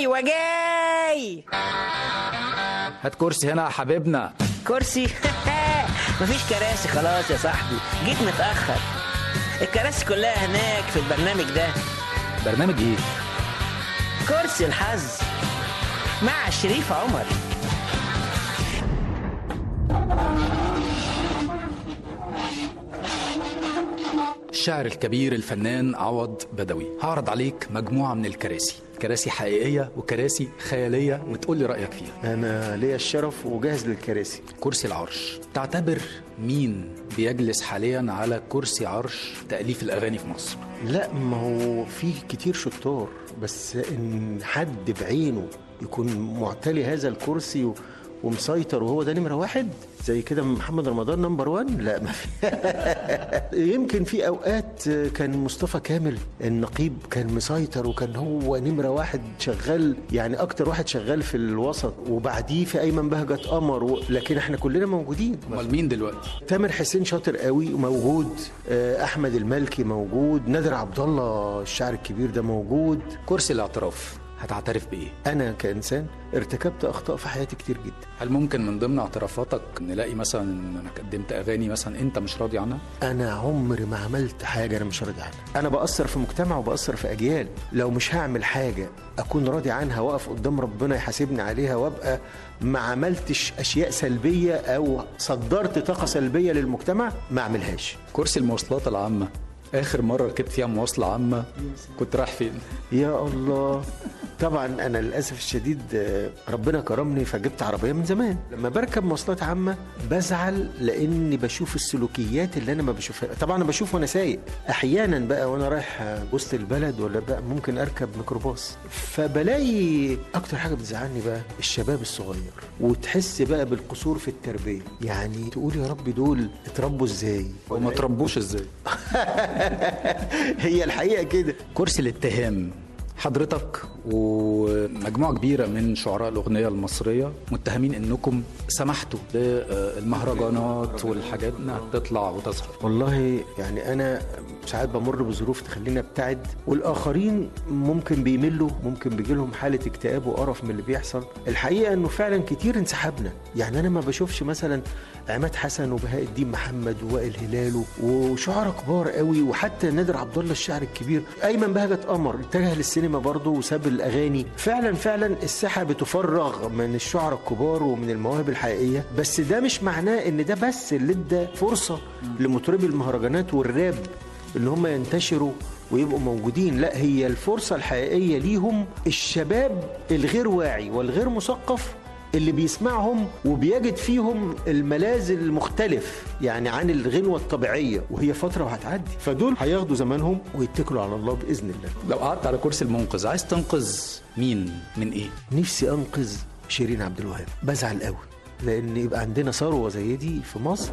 ايوه جاي هات كرسي هنا يا حبيبنا كرسي مفيش كراسي خلاص يا صاحبي جيت متاخر الكراسي كلها هناك في البرنامج ده برنامج ايه كرسي الحظ مع شريف عمر الشاعر الكبير الفنان عوض بدوي هعرض عليك مجموعة من الكراسي كراسي حقيقية وكراسي خيالية وتقول لي رأيك فيها انا ليا الشرف وجاهز للكراسي كرسي العرش تعتبر مين بيجلس حاليا على كرسي عرش تأليف الأغاني في مصر لا ما هو في كتير شطار بس ان حد بعينه يكون معتلي هذا الكرسي و... ومسيطر وهو ده نمرة واحد زي كده محمد رمضان نمبر وان لا ما في يمكن في اوقات كان مصطفى كامل النقيب كان مسيطر وكان هو نمرة واحد شغال يعني اكتر واحد شغال في الوسط وبعديه في ايمن بهجت قمر و... لكن احنا كلنا موجودين امال مين دلوقتي تامر حسين شاطر قوي وموجود آه، احمد المالكي موجود نادر عبد الله الشاعر الكبير ده موجود كرسي الاعتراف هتعترف بإيه انا كانسان ارتكبت اخطاء في حياتي كتير جدا هل ممكن من ضمن اعترافاتك نلاقي مثلا انك قدمت اغاني مثلا انت مش راضي عنها انا عمري ما عملت حاجه انا مش راضي عنها انا باثر في مجتمع وباثر في اجيال لو مش هعمل حاجه اكون راضي عنها واقف قدام ربنا يحاسبني عليها وابقى ما عملتش اشياء سلبيه او صدرت طاقه سلبيه للمجتمع ما اعملهاش كرسي المواصلات العامة آخر مرة ركبت فيها مواصلة عامة كنت رايح فين؟ يا الله طبعا انا للاسف الشديد آه، ربنا كرمني فجبت عربيه من زمان لما بركب مواصلات عامه بزعل لاني بشوف السلوكيات اللي انا ما بشوفها طبعا انا بشوف وانا سايق احيانا بقى وانا رايح آه، وسط البلد ولا بقى ممكن اركب ميكروباص فبلاقي اكتر حاجه بتزعلني بقى الشباب الصغير وتحس بقى بالقصور في التربيه يعني تقول يا رب دول اتربوا ازاي وما تربوش ازاي؟ هي الحقيقه كده كرسي الاتهام حضرتك ومجموعة كبيرة من شعراء الأغنية المصرية متهمين إنكم سمحتوا للمهرجانات والحاجات إنها تطلع وتظهر والله يعني انا ساعات بمر بظروف تخليني ابتعد والاخرين ممكن بيملوا ممكن بيجي لهم حاله اكتئاب وقرف من اللي بيحصل الحقيقه انه فعلا كتير انسحبنا يعني انا ما بشوفش مثلا عماد حسن وبهاء الدين محمد ووائل هلال وشعراء كبار قوي وحتى نادر عبد الله الشاعر الكبير ايمن بهجت قمر اتجه للسينما برضه وساب الاغاني فعلا فعلا الساحه بتفرغ من الشعراء الكبار ومن المواهب الحقيقيه بس ده مش معناه ان ده بس اللي ادى فرصه لمطربي المهرجانات والراب ان هم ينتشروا ويبقوا موجودين لا هي الفرصة الحقيقية ليهم الشباب الغير واعي والغير مثقف اللي بيسمعهم وبيجد فيهم الملاذ المختلف يعني عن الغنوة الطبيعية وهي فترة وهتعدي فدول هياخدوا زمانهم ويتكلوا على الله بإذن الله لو قعدت على كرسي المنقذ عايز تنقذ مين من إيه؟ نفسي أنقذ شيرين عبد الوهاب بزعل قوي لان يبقى عندنا ثروه زي دي في مصر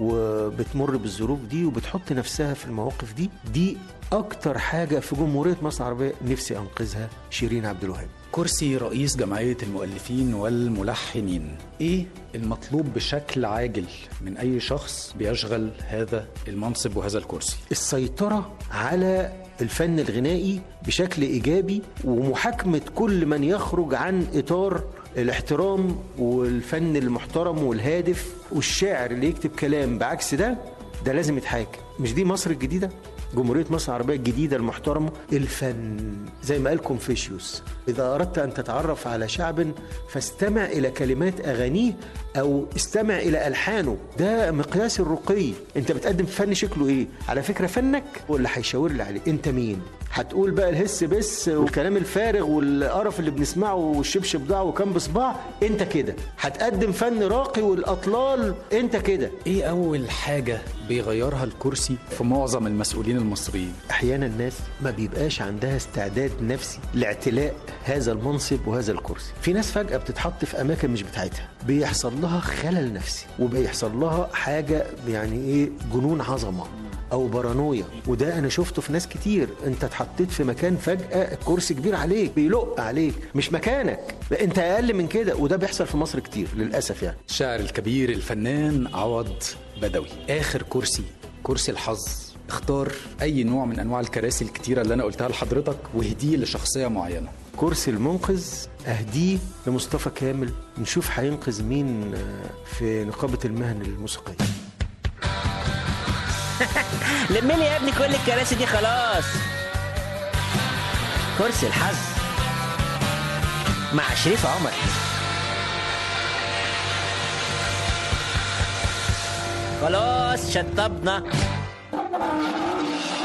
وبتمر بالظروف دي وبتحط نفسها في المواقف دي دي اكتر حاجه في جمهوريه مصر العربيه نفسي انقذها شيرين عبد الوهاب كرسي رئيس جمعية المؤلفين والملحنين إيه المطلوب بشكل عاجل من أي شخص بيشغل هذا المنصب وهذا الكرسي السيطره على الفن الغنائي بشكل ايجابي ومحاكمه كل من يخرج عن اطار الاحترام والفن المحترم والهادف والشاعر اللي يكتب كلام بعكس ده ده لازم يتحاكم مش دي مصر الجديده جمهورية مصر العربية الجديدة المحترمة الفن زي ما قال كونفوشيوس إذا أردت أن تتعرف على شعب فاستمع إلى كلمات أغانيه أو استمع إلى ألحانه ده مقياس الرقي أنت بتقدم فن شكله إيه على فكرة فنك ولا هيشاور لي عليه أنت مين هتقول بقى الهس بس والكلام الفارغ والقرف اللي بنسمعه والشبشب ضاع وكان بصباع انت كده هتقدم فن راقي والاطلال انت كده إيه أول حاجة بيغيرها الكرسي في معظم المسؤولين المصريين احيانا الناس ما بيبقاش عندها استعداد نفسي لاعتلاء هذا المنصب وهذا الكرسي في ناس فجاه بتتحط في اماكن مش بتاعتها بيحصل لها خلل نفسي وبيحصل لها حاجه يعني ايه جنون عظمه او بارانويا وده انا شفته في ناس كتير انت اتحطيت في مكان فجاه الكرسي كبير عليك بيلق عليك مش مكانك لا، انت اقل من كده وده بيحصل في مصر كتير للاسف يعني الشاعر الكبير الفنان عوض بدوي آخر كرسي كرسي الحظ اختار أي نوع من أنواع الكراسي الكتيرة اللي أنا قلتها لحضرتك واهديه لشخصية معينة كرسي المنقذ اهديه لمصطفى كامل نشوف هينقذ مين آه، في نقابه المهن الموسيقيه لم لي يا ابني كل الكراسي دي خلاص كرسي الحظ مع شريف عمر خلاص شطبنا